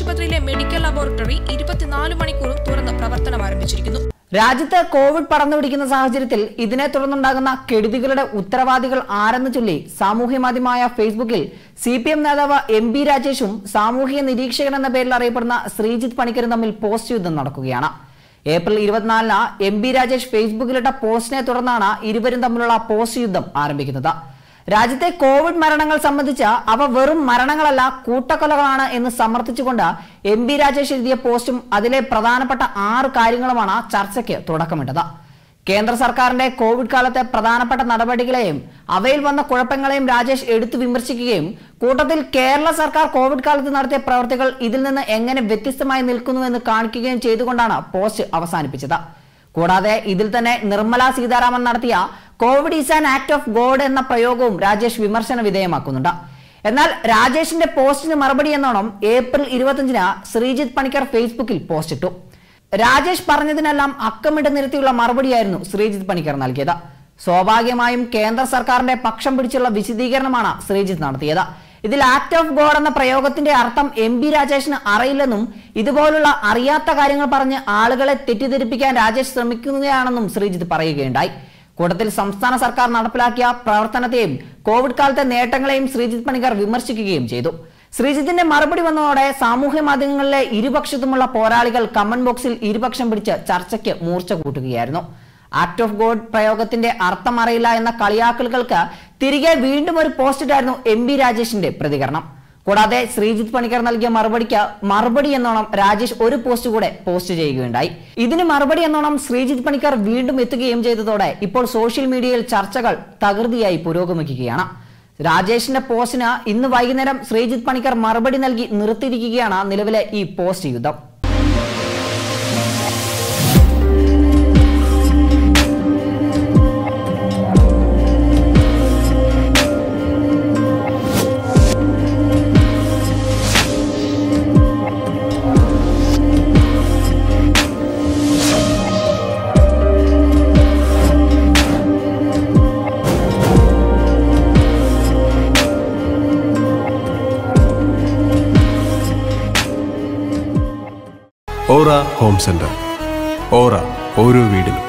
ആശുപത്രിയിലെ medical laboratory ഇരുപത്തിനാല് മണിക്കൂറും തുറന്ന് പ്രവർത്തനം ആരംഭിച്ചിരിക്കുന്നു രാജ്യത്ത് കോവിഡ് പടർന്നു പിടിക്കുന്ന സാഹചര്യത്തിൽ ഇതിനെ തുടർന്നുണ്ടാകുന്ന കെടുതികളുടെ ഉത്തരവാദികൾ ആരെന്ന് ചൊല്ലി സാമൂഹ്യ മാധ്യമമായ ഫേസ്ബുക്കിൽ സി പി എം നേതാവ് എം ബി രാജേഷും സാമൂഹിക നിരീക്ഷകൻ എന്ന പേരിൽ അറിയപ്പെടുന്ന ശ്രീജിത്ത് പണിക്കരും തമ്മിൽ പോസ്റ്റ് യുദ്ധം നടക്കുകയാണ് ഏപ്രിൽ ഇരുപത്തിനാലിന് എം ബി രാജേഷ് ഫേസ്ബുക്കിലിട്ട പോസ്റ്റിനെ തുടർന്നാണ് ഇരുവരും തമ്മിലുള്ള പോസ്റ്റ് യുദ്ധം ആരംഭിക്കുന്നത് രാജ്യത്തെ കോവിഡ് മരണങ്ങൾ സംബന്ധിച്ച് അവ വെറും മരണങ്ങളല്ല കൂട്ടക്കൊലകളാണ് എന്ന് സമർത്ഥിച്ചുകൊണ്ട് എം ബി രാജേഷ് എഴുതിയ പോസ്റ്റും അതിലെ പ്രധാനപ്പെട്ട ആറ് കാര്യങ്ങളുമാണ് ചർച്ചയ്ക്ക് തുടക്കമിട്ടത് കേന്ദ്ര സർക്കാരിന്റെ കോവിഡ് കാലത്തെ പ്രധാനപ്പെട്ട നടപടികളെയും അവയിൽ വന്ന കുഴപ്പങ്ങളെയും രാജേഷ് എടുത്തു വിമർശിക്കുകയും കൂട്ടത്തിൽ കേരള സർക്കാർ കോവിഡ് കാലത്ത് നടത്തിയ പ്രവർത്തികൾ ഇതിൽ നിന്ന് എങ്ങനെ വ്യത്യസ്തമായി നിൽക്കുന്നുവെന്ന് കാണിക്കുകയും ചെയ്തുകൊണ്ടാണ് പോസ്റ്റ് അവസാനിപ്പിച്ചത് കൂടാതെ ഇതിൽ തന്നെ നിർമ്മല സീതാരാമൻ നടത്തിയ Covid is an act of God എന്ന പ്രയോഗവും രാജേഷ് വിമർശന വിധേയമാക്കുന്നുണ്ട് എന്നാൽ രാജേഷിന്റെ പോസ്റ്റിന് മറുപടി എന്നോണം ഏപ്രിൽ ഇരുപത്തിയഞ്ചിന് ശ്രീജിത്ത് പണിക്കർ ഫേസ്ബുക്കിൽ പോസ്റ്റ് ഇട്ടു രാജേഷ് പറഞ്ഞതിനെല്ലാം അക്കമിട്ട് നിരത്തിയുള്ള മറുപടിയായിരുന്നു ശ്രീജിത്ത് പണിക്കർ നൽകിയത് സ്വാഭാവികമായും കേന്ദ്ര സർക്കാരിന്റെ പക്ഷം പിടിച്ചുള്ള വിശദീകരണമാണ് ശ്രീജിത്ത് നടത്തിയത് ഇതിൽ ആക്ട് ഓഫ് ഗോഡ് എന്ന പ്രയോഗത്തിന്റെ അർത്ഥം എം ബി രാജേഷിന് അറിയില്ലെന്നും ഇതുപോലുള്ള അറിയാത്ത കാര്യങ്ങൾ പറഞ്ഞ് ആളുകളെ തെറ്റിദ്ധരിപ്പിക്കാൻ രാജേഷ് ശ്രമിക്കുകയാണെന്നും ശ്രീജിത്ത് പറയുകയുണ്ടായി കൂട്ടത്തിൽ സംസ്ഥാന സർക്കാർ നടപ്പിലാക്കിയ പ്രവർത്തനത്തെയും കോവിഡ് കാലത്തെ നേട്ടങ്ങളെയും ശ്രീജിത്ത് പണിക്കർ വിമർശിക്കുകയും ചെയ്തു ശ്രീജിത്തിന്റെ മറുപടി വന്നതോടെ സാമൂഹ്യ മാധ്യമങ്ങളിലെ ഇരുപക്ഷത്തുമുള്ള പോരാളികൾ കമന്റ് ബോക്സിൽ ഇരുപക്ഷം പിടിച്ച് ചർച്ചയ്ക്ക് മൂർച്ച കൂട്ടുകയായിരുന്നു ആക്ട് ഓഫ് ഗോഡ് പ്രയോഗത്തിന്റെ അർത്ഥം അറിയില്ല എന്ന കളിയാക്കലുകൾക്ക് തിരികെ വീണ്ടും ഒരു പോസ്റ്റിട്ടായിരുന്നു എം ബി രാജേഷിന്റെ പ്രതികരണം കൂടാതെ ശ്രീജിത്ത് പണിക്കർ നൽകിയ മറുപടിക്ക് മറുപടി എന്നോണം രാജേഷ് ഒരു പോസ്റ്റ് കൂടെ പോസ്റ്റ് ചെയ്യുകയുണ്ടായി ഇതിന് മറുപടി എന്നോണം ശ്രീജിത്ത് പണിക്കർ വീണ്ടും എത്തുകയും ചെയ്തതോടെ ഇപ്പോൾ സോഷ്യൽ മീഡിയയിൽ ചർച്ചകൾ തകൃതിയായി പുരോഗമിക്കുകയാണ് രാജേഷിന്റെ പോസ്റ്റിന് ഇന്ന് വൈകുന്നേരം ശ്രീജിത്ത് പണിക്കർ മറുപടി നൽകി നിർത്തിയിരിക്കുകയാണ് നിലവിലെ ഈ പോസ്റ്റ് യുദ്ധം ഓറ ഹോം സെന്റർ ഓറ ഓരോ വീടിനും